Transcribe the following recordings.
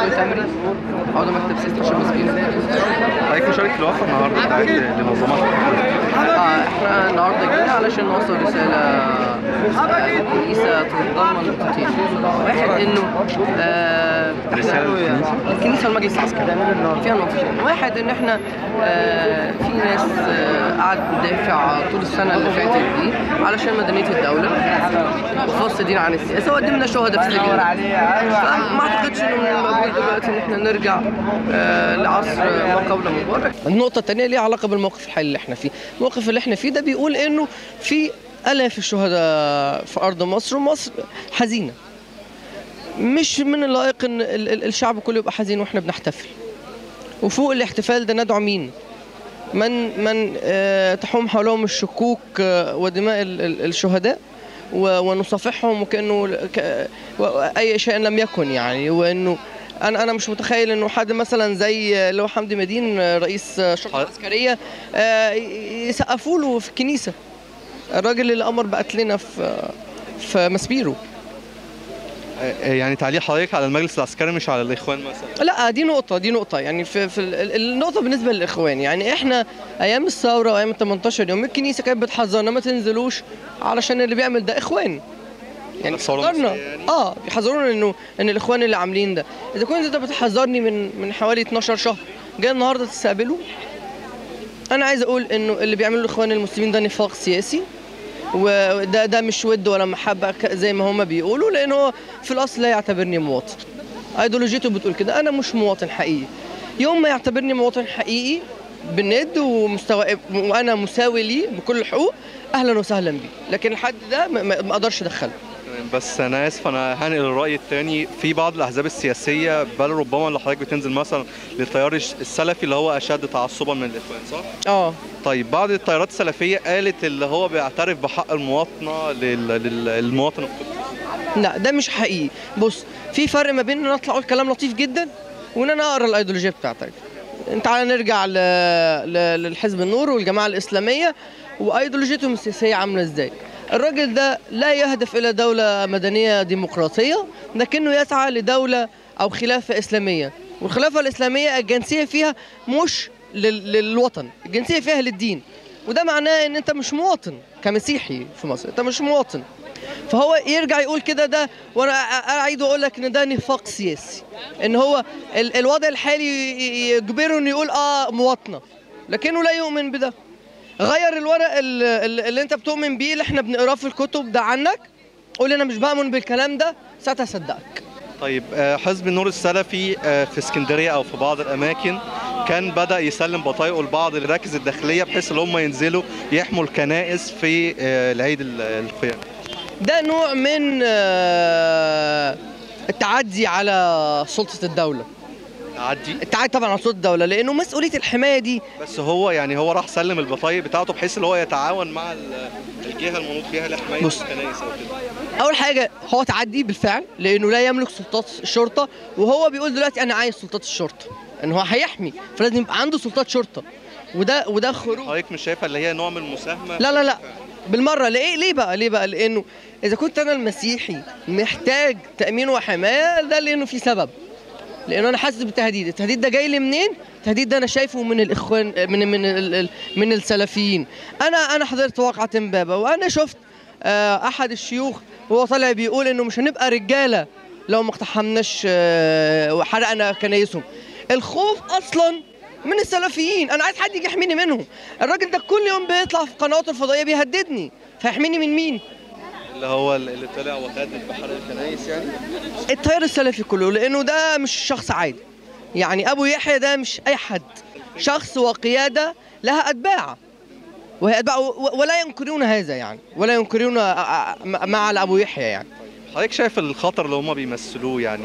عصام تمري عضو مكتب سيستم شبه سبيل حضرتك مشارك في الوقفه النهارده بتاعت لمنظمات اه احنا النهارده جينا علشان نوصل رساله الكنيسه تتضمن نقطتين واحد انه آه رسالة احنا الكنيسه والمجلس العسكري فيها نقطتين واحد ان احنا آه في ناس آه قعدت تدافع طول السنه اللي فاتت دي علشان مدنيه الدوله وفصل دين عن السياسه وقدمنا شهداء في السجن فما اعتقدش انه من المقبول دلوقتي ان احنا نرجع آه لعصر ما قبل مبارك النقطه الثانيه ليها علاقه بالموقف الحالي اللي احنا فيه الموقف اللي احنا فيه ده بيقول انه في الاف الشهداء في ارض مصر ومصر حزينه مش من اللائق ان ال- ال- الشعب كله يبقى حزين واحنا بنحتفل وفوق الاحتفال ده ندعو مين من من آه، تحوم حولهم الشكوك آه، ودماء ال- ال- الشهداء و- ونصافحهم وكانه ك- و- اي شيء لم يكن يعني وانه انا انا مش متخيل انه حد مثلا زي اللي هو حمدي مدين آه، رئيس آه، الشرطه العسكريه آه، ي- يسقفوا له في الكنيسه الراجل اللي امر بقتلنا في في مسبيرو آه، يعني تعليق حضرتك على المجلس العسكري مش على الاخوان مثلا لا دي نقطة دي نقطة يعني في, في ال- ال- النقطة بالنسبة للإخوان يعني إحنا أيام الثورة وأيام ال 18 يوم الكنيسة كانت بتحذرنا ما تنزلوش علشان اللي بيعمل ده إخوان يعني الثورة حذرنا المصرية يعني؟ اه بيحذرونا انه ان الاخوان اللي عاملين ده اذا كنت انت بتحذرني من من حوالي 12 شهر جاي النهارده تستقبله انا عايز اقول انه اللي بيعملوا الاخوان المسلمين ده نفاق سياسي وده ده مش ود ولا محبه ك- زي ما هما بيقولوا لان هو في الاصل لا يعتبرني مواطن ايديولوجيته بتقول كده انا مش مواطن حقيقي يوم ما يعتبرني مواطن حقيقي بالند ومستوى وانا مساوي ليه بكل الحقوق اهلا وسهلا بيه لكن الحد ده ما- ما ما اقدرش ادخله تمام، بس انا اسف انا هنقل الراي الثاني في بعض الاحزاب السياسيه بل ربما اللي حضرتك بتنزل مثلا للتيار الش- السلفي اللي هو اشد تعصبا من الاخوان صح؟ اه طيب بعض التيارات السلفيه قالت اللي هو بيعترف بحق المواطنه لل- لل- للمواطن القدسي لا ده مش حقيقي بص في فرق ما بين ان انا اطلع اقول كلام لطيف جدا وان انا اقرا الايديولوجيه بتاعتك تعالى نرجع ل... ل... للحزب النور والجماعه الاسلاميه وايديولوجيتهم السياسيه عامله ازاي الراجل ده لا يهدف الى دوله مدنيه ديمقراطيه لكنه يسعى لدوله او خلافه اسلاميه والخلافه الاسلاميه الجنسيه فيها مش لل... للوطن الجنسيه فيها للدين وده معناه ان انت مش مواطن كمسيحي في مصر انت مش مواطن فهو يرجع يقول كده ده وانا أ- اعيد واقول لك ان ده نفاق سياسي ان هو ال- الوضع الحالي ي- يجبره انه يقول اه مواطنه لكنه لا يؤمن بده غير الورق ال- ال- اللي انت بتؤمن بيه اللي احنا بنقراه في الكتب ده عنك قول انا مش بؤمن بالكلام ده ساعتها صدقك طيب آه، حزب النور السلفي آه، في اسكندريه او في بعض الاماكن كان بدا يسلم بطايقه لبعض المراكز الداخليه بحيث ان هم ينزلوا يحموا الكنائس في آه، العيد ال- القيامه ده نوع من آه، التعدي على سلطه الدوله تعدي التعدي طبعا على سلطه الدوله لانه مسؤوليه الحمايه دي بس هو يعني هو راح سلم البطايق بتاعته بحيث ان هو يتعاون مع ال- الجهه المنوط بيها لحمايه بص. الكنائس او كده اول حاجه هو تعدي بالفعل لانه لا يملك سلطات الشرطه وهو بيقول دلوقتي انا عايز سلطات الشرطه ان هو هيحمي فلازم يبقى عنده سلطات شرطه وده وده خروج حضرتك مش شايفها اللي هي نوع من المساهمه لا لا لا بالمره ليه ليه بقى ليه بقى لانه اذا كنت انا المسيحي محتاج تامين وحمايه ده لانه في سبب لانه انا حاسس بالتهديد التهديد ده جاي لي منين التهديد ده انا شايفه من الاخوان من من ال- ال- من السلفيين انا انا حضرت واقعه امبابه وانا شفت آه، احد الشيوخ وهو طالع بيقول انه مش هنبقى رجاله لو ما اقتحمناش آه، وحرقنا كنايسهم الخوف اصلا من السلفيين انا عايز حد يجي يحميني منهم الراجل ده كل يوم بيطلع في قنواته الفضائيه بيهددني فيحميني من مين اللي هو اللي طلع وهدد بحرق الكنائس يعني التيار السلفي كله لانه ده مش شخص عادي يعني ابو يحيى ده مش اي حد شخص وقياده لها اتباع وهي اتباع و- ولا ينكرون هذا يعني ولا ينكرون آه، آه، ما على ابو يحيى يعني حضرتك شايف الخطر اللي هم بيمثلوه يعني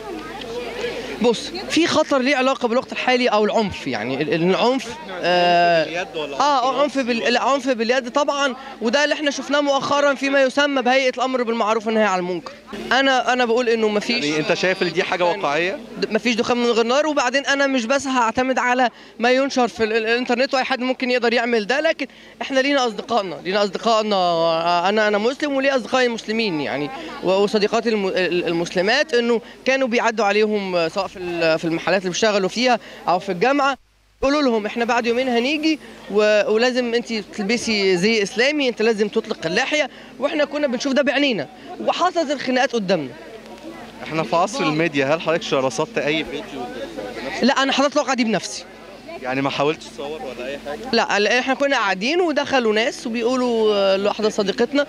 بص في خطر ليه علاقه بالوقت الحالي او العنف يعني ال- العنف آه باليد ولا اه عنف بال... العنف باليد طبعا وده اللي احنا شفناه مؤخرا فيما يسمى بهيئه الامر بالمعروف والنهي عن المنكر انا انا بقول انه مفيش يعني انت شايف ان دي حاجه واقعيه د- مفيش دخان من غير نار وبعدين انا مش بس هعتمد على ما ينشر في ال- ال- الانترنت واي حد ممكن يقدر يعمل ده لكن احنا لينا اصدقائنا لينا اصدقائنا آه، انا انا مسلم ولي اصدقائي مسلمين يعني و- وصديقاتي الم- ال- المسلمات انه كانوا بيعدوا عليهم آه، سواء في ال- في المحلات اللي بيشتغلوا فيها او في الجامعه قولوا لهم احنا بعد يومين هنيجي و... ولازم انت تلبسي زي اسلامي انت لازم تطلق اللحيه واحنا كنا بنشوف ده بعينينا وحصلت الخناقات قدامنا احنا في عصر الميديا هل حضرتك رصدت اي فيديو لا انا حضرت الواقعه دي بنفسي يعني ما حاولتش تصور ولا اي حاجه لا احنا كنا قاعدين ودخلوا ناس وبيقولوا آه، لواحده صديقتنا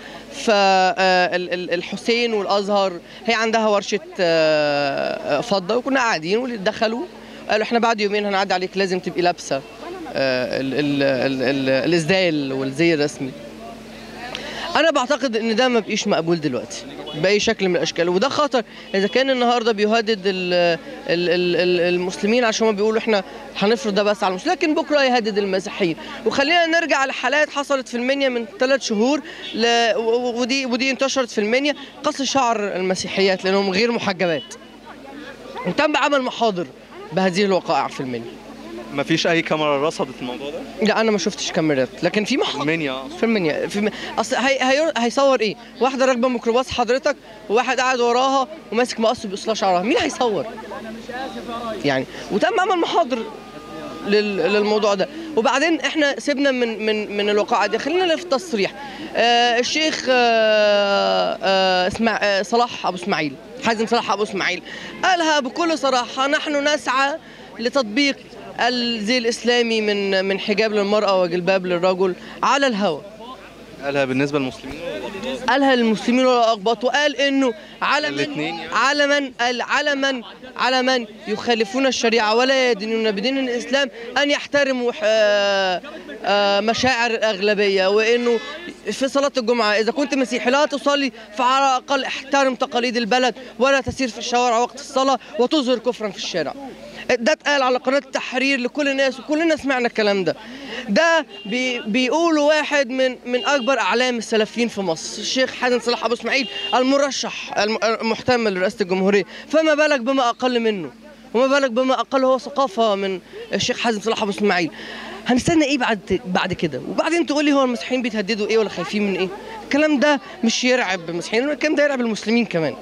فالحسين والازهر هي عندها ورشه آه، آه، فضه وكنا قاعدين واللي دخلوا قالوا احنا بعد يومين هنعدي عليك لازم تبقي لابسه آه، ال- ال- ال- ال- الازدال والزي الرسمي انا بعتقد ان ده ما بقيش مقبول دلوقتي باي شكل من الاشكال وده خطر اذا كان النهارده بيهدد ال ال ال ال المسلمين عشان هم بيقولوا احنا هنفرض ده بس على المسلمين لكن بكره يهدد المسيحيين وخلينا نرجع لحالات حصلت في المنيا من ثلاث شهور ل... و- و- ودي ودي انتشرت في المنيا قص شعر المسيحيات لانهم غير محجبات وتم عمل محاضر بهذه الوقائع في المنيا ما فيش اي كاميرا رصدت الموضوع ده لا انا ما شفتش كاميرات لكن في محاضر المنيا أقصد. في المنيا في الم... اصل هي... هي... هيصور ايه؟ واحده راكبه ميكروباص حضرتك وواحد قاعد وراها وماسك مقص بيقص شعرها، مين هيصور؟ يعني وتم عمل محاضر لل... للموضوع ده، وبعدين احنا سيبنا من من من الوقائع دي، خلينا في التصريح. آه الشيخ آه آه اسمع آه صلاح ابو اسماعيل، حازم صلاح ابو اسماعيل، قالها بكل صراحه نحن نسعى لتطبيق الزي الاسلامي من من حجاب للمراه وجلباب للرجل على الهوى. قالها بالنسبه للمسلمين ولا قالها للمسلمين والاقباط وقال انه على من الاتنين يعني؟ على من قال على من على من يخالفون الشريعه ولا يدينون بدين الاسلام ان يحترموا آه، آه، مشاعر الاغلبيه وانه في صلاه الجمعه اذا كنت مسيحي لا تصلي فعلى الاقل احترم تقاليد البلد ولا تسير في الشوارع وقت الصلاه وتظهر كفرا في الشارع ده اتقال على قناه التحرير لكل الناس وكلنا سمعنا الكلام ده ده بي بيقوله واحد من من اكبر اعلام السلفيين في مصر الشيخ حازم صلاح ابو اسماعيل المرشح الم- المحتمل لرئاسه الجمهوريه فما بالك بما اقل منه وما بالك بما اقل هو ثقافه من الشيخ حازم صلاح ابو اسماعيل هنستنى ايه بعد بعد كده وبعدين تقول لي هو المسيحيين بيتهددوا ايه ولا خايفين من ايه الكلام ده مش يرعب المسيحيين الكلام ده يرعب المسلمين كمان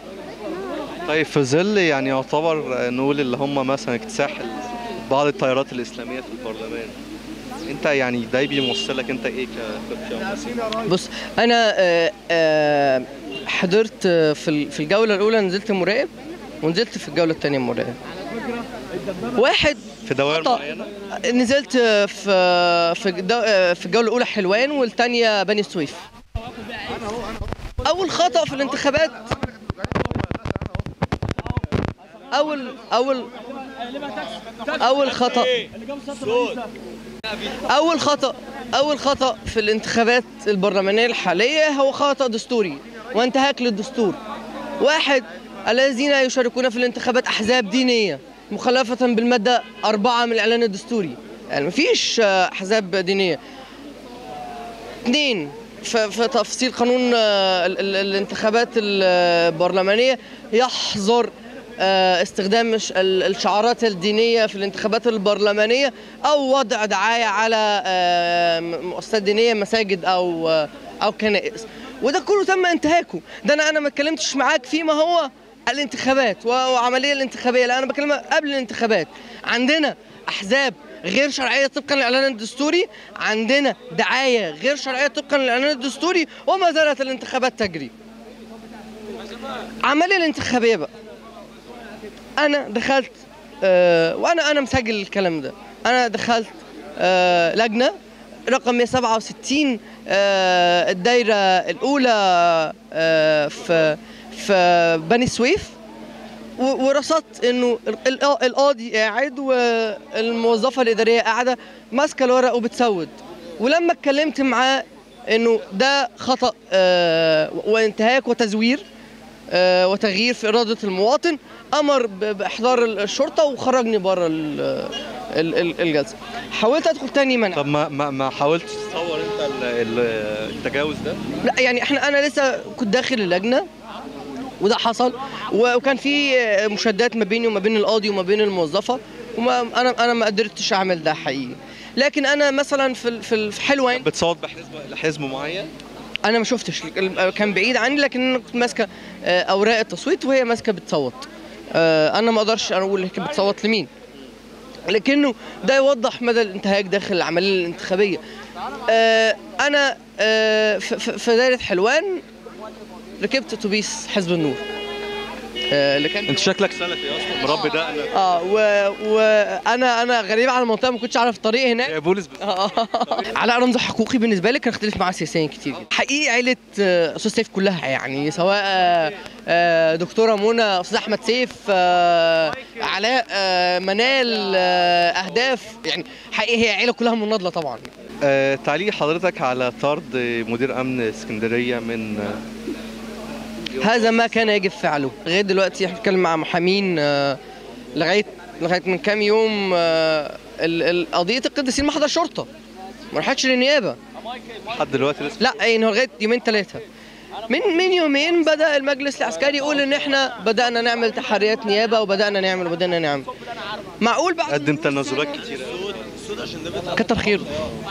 طيب في ظل يعني يعتبر آه، نقول اللي هم مثلا اكتساح بعض التيارات الاسلاميه في البرلمان انت يعني ده بيمثلك انت ايه كتركيا مسيحي بص انا آه، آه، حضرت آه، في ال- في الجوله الاولى نزلت مراقب ونزلت في الجوله الثانيه مراقب واحد في دوائر خطأ. معينه نزلت آه، في آه، في الدو- آه، في الجوله الاولى حلوان والثانيه بني سويف اول خطا في الانتخابات اول اول اول خطا اول خطا اول خطا في الانتخابات البرلمانيه الحاليه هو خطا دستوري وانتهاك للدستور واحد الذين يشاركون في الانتخابات احزاب دينيه مخالفه بالماده أربعة من الاعلان الدستوري يعني مفيش آه، احزاب دينيه اثنين ف- في تفصيل قانون آه، ال- ال- الانتخابات البرلمانيه يحظر آه، استخدام الش- ال- الشعارات الدينيه في الانتخابات البرلمانيه او وضع دعايه على آه، م- مؤسسات دينيه مساجد او آه، او كنائس وده كله تم انتهاكه ده انا انا ما اتكلمتش معاك فيما هو الانتخابات و- وعمليه الانتخابيه لا انا بكلمك قبل الانتخابات عندنا احزاب غير شرعيه طبقا للاعلان الدستوري عندنا دعايه غير شرعيه طبقا للاعلان الدستوري وما زالت الانتخابات تجري عمليه الانتخابيه بقى انا دخلت آه وانا انا مسجل الكلام ده انا دخلت آه لجنه رقم 167 آه الدايره الاولى آه في في بني سويف و- ورصدت انه ال- ال- القاضي قاعد والموظفه الاداريه قاعده ماسكه الورق وبتسود ولما اتكلمت معاه انه ده خطا آه، وانتهاك وتزوير آه، وتغيير في اراده المواطن امر ب- باحضار الشرطه وخرجني بره ال- ال- ال- الجلسه حاولت ادخل تاني منع طب ما ما, ما حاولتش تصور انت ال- ال- التجاوز ده لا يعني احنا انا لسه كنت داخل اللجنه وده حصل و- وكان في مشادات ما بيني وما بين القاضي وما بين الموظفه وما انا انا ما قدرتش اعمل ده حقيقي لكن انا مثلا في ال- في ال- في حلوان بتصوت بحزب لحزب معين انا ما شفتش ال- كان بعيد عني لكن انا كنت ماسكه آه، اوراق التصويت وهي ماسكه بتصوت آه، انا ما اقدرش اقول هيك بتصوت لمين لكنه ده يوضح مدى الانتهاك داخل العمليه الانتخابيه آه، انا آه، ف- ف- في دايره حلوان ركبت اتوبيس حزب النور آه، اللي كان انت شكلك سلفي اصلا مربي دقنك اه و- وانا انا غريب على المنطقه ما كنتش اعرف الطريق هناك يا بوليس بس آه. علاء رمزي حقوقي بالنسبه لي كان اختلف معاه سياسيا كتير جدا حقيقي عيله آه، استاذ سيف كلها يعني سواء آه، آه، دكتوره منى استاذ احمد سيف آه، علاء آه، منال آه، اهداف يعني حقيقي هي عيله كلها مناضله طبعا آه، تعليق حضرتك على طرد مدير امن اسكندريه من هذا ما كان يجب فعله لغايه دلوقتي احنا بنتكلم مع محامين آه، لغايه لغايه من كام يوم آه، ال- ال- قضيه القديسين محضر شرطه ما راحتش للنيابه لحد دلوقتي لسه لا يعني هو لغايه يومين ثلاثه من من يومين بدا المجلس العسكري يقول ان احنا بدانا نعمل تحريات نيابه وبدانا نعمل وبدانا نعمل معقول بعد قدم تنازلات كتيره كتر خيره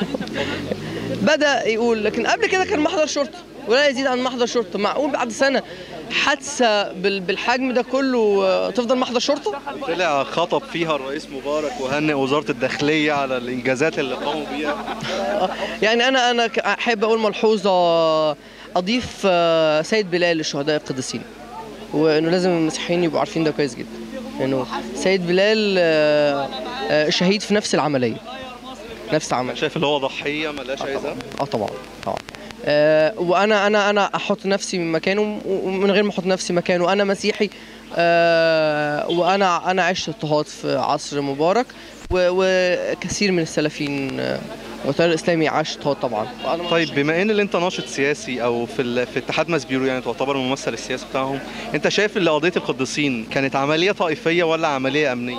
بدا يقول لكن قبل كده كان محضر شرطه ولا يزيد عن محضر شرطه معقول بعد سنه حادثه بال- بالحجم ده كله آه، تفضل محضر شرطه طلع خطب فيها الرئيس مبارك وهنئ وزاره الداخليه على الانجازات اللي قاموا بيها آه، يعني انا انا ك- احب اقول ملحوظه اضيف آه، سيد بلال للشهداء القديسين وانه لازم المسيحيين يبقوا عارفين ده كويس جدا انه سيد بلال آه، آه، شهيد في نفس العمليه نفس العمليه شايف اللي هو ضحيه ملهاش اي ذنب اه طبعا طبعا آه وانا انا انا احط نفسي من مكانه ومن غير ما احط نفسي مكانه انا مسيحي آه وانا انا عشت اضطهاد في عصر مبارك و- وكثير من السلفيين آه، والتيار الاسلامي عاش اضطهاد طبعا وأنا ما طيب بما ان اللي انت ناشط سياسي او في ال... في اتحاد مسبيرو يعني تعتبر الممثل السياسي بتاعهم انت شايف ان قضيه القديسين كانت عمليه طائفيه ولا عمليه امنيه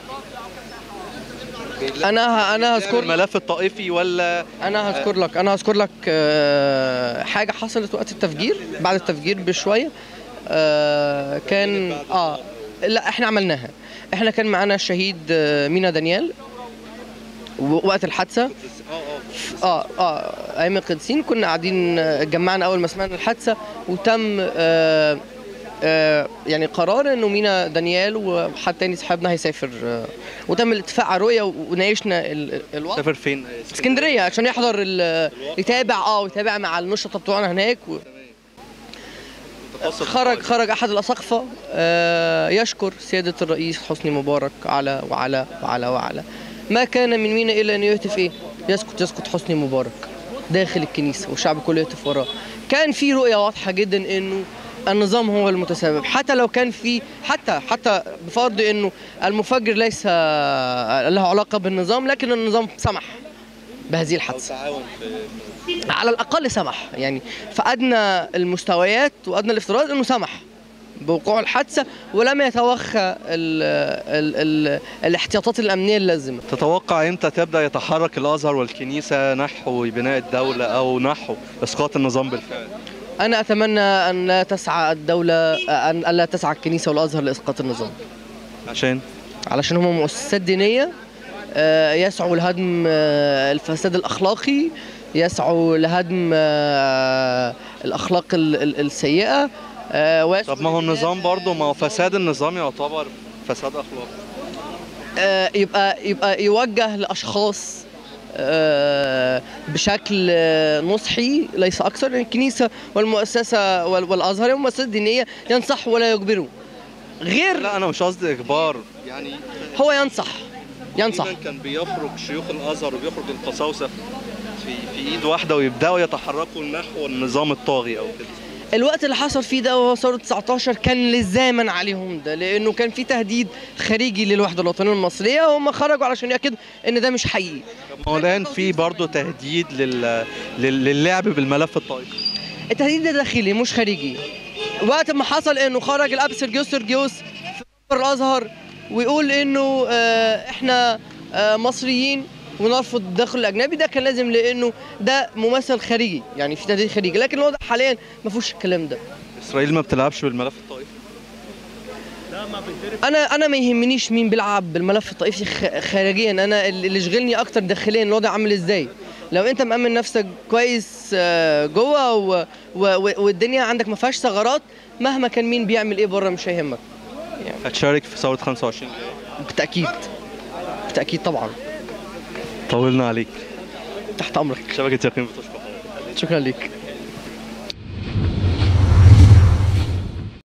انا ه- انا هذكر الملف الطائفي ولا انا هذكر لك انا هذكر لك آه، حاجه حصلت وقت التفجير بعد التفجير بشويه آه، كان اه لا احنا عملناها احنا كان معانا الشهيد آه، مينا دانيال و- وقت الحادثه اه اه ايام القديسين كنا قاعدين آه، اتجمعنا اول ما سمعنا الحادثه وتم آه آه يعني قرار انه مينا دانيال وحد تاني صاحبنا هيسافر آه وتم الاتفاق على رؤيه وناقشنا ال- ال- الوضع سافر فين اسكندريه عشان يحضر ال- يتابع اه يتابع مع النشطه بتوعنا هناك و... خرج خرج احد الاساقفه آه، يشكر سياده الرئيس حسني مبارك على وعلى وعلى وعلى ما كان من مينا الا ان يهتف ايه يسكت يسكت حسني مبارك داخل الكنيسه والشعب كله يهتف وراه كان في رؤيه واضحه جدا انه النظام هو المتسبب حتى لو كان في حتى حتى بفرض انه المفجر ليس له علاقه بالنظام لكن النظام سمح بهذه الحادثه تعاون في على الاقل سمح يعني فادنى المستويات وادنى الافتراض انه سمح بوقوع الحادثه ولم يتوخى ال ال ال الاحتياطات الامنيه اللازمه تتوقع امتى تبدا يتحرك الازهر والكنيسه نحو بناء الدوله او نحو اسقاط النظام بالفعل انا اتمنى ان لا تسعى الدوله ان ألا تسعى الكنيسه والازهر لاسقاط النظام عشان علشان هم مؤسسات دينيه آه، يسعوا لهدم آه، الفساد الاخلاقي يسعوا لهدم آه، الاخلاق ال- ال- السيئه آه، ويسعوا طب ما هو للناس- النظام برضه ما هو فساد النظام يعتبر فساد اخلاقي آه، يبقى يبقى يوجه لاشخاص آه، بشكل آه، نصحي ليس اكثر يعني الكنيسه والمؤسسه وال- والازهر والمؤسسات الدينيه ينصح ولا يجبروا غير لا انا مش قصدي اجبار يعني هو ينصح ينصح تقريباً كان بيخرج شيوخ الازهر وبيخرج القساوسه في في ايد واحده ويبداوا يتحركوا نحو النظام الطاغي او كده الوقت اللي حصل فيه ده وهو ثوره 19 كان لزاما عليهم ده لانه كان في تهديد خارجي للوحده الوطنيه المصريه وهم خرجوا علشان ياكدوا ان ده مش حقيقي طب ما هو الان في برضه تهديد لل... لل... للعب بالملف الطائفي التهديد ده داخلي مش خارجي وقت ما حصل انه خرج الاب سيرجيوس سيرجيوس في منبر الازهر ويقول انه آه، احنا آه، مصريين ونرفض الدخل الاجنبي ده كان لازم لانه ده ممثل خارجي يعني في تهديد خارجي لكن الوضع حاليا ما فيهوش الكلام ده اسرائيل ما بتلعبش بالملف الطائفي انا انا ما يهمنيش مين بيلعب بالملف الطائفي خ- خارجيا انا اللي اللي يشغلني اكتر داخليا الوضع عامل ازاي لو انت مأمن نفسك كويس آه، جوه و- و- و- والدنيا عندك ما فيهاش ثغرات مهما كان مين بيعمل ايه بره مش هيهمك يعني هتشارك في ثوره 25 بالتاكيد بالتاكيد طبعا طولنا عليك تحت امرك شبكه يقين بتشكر شكرا لك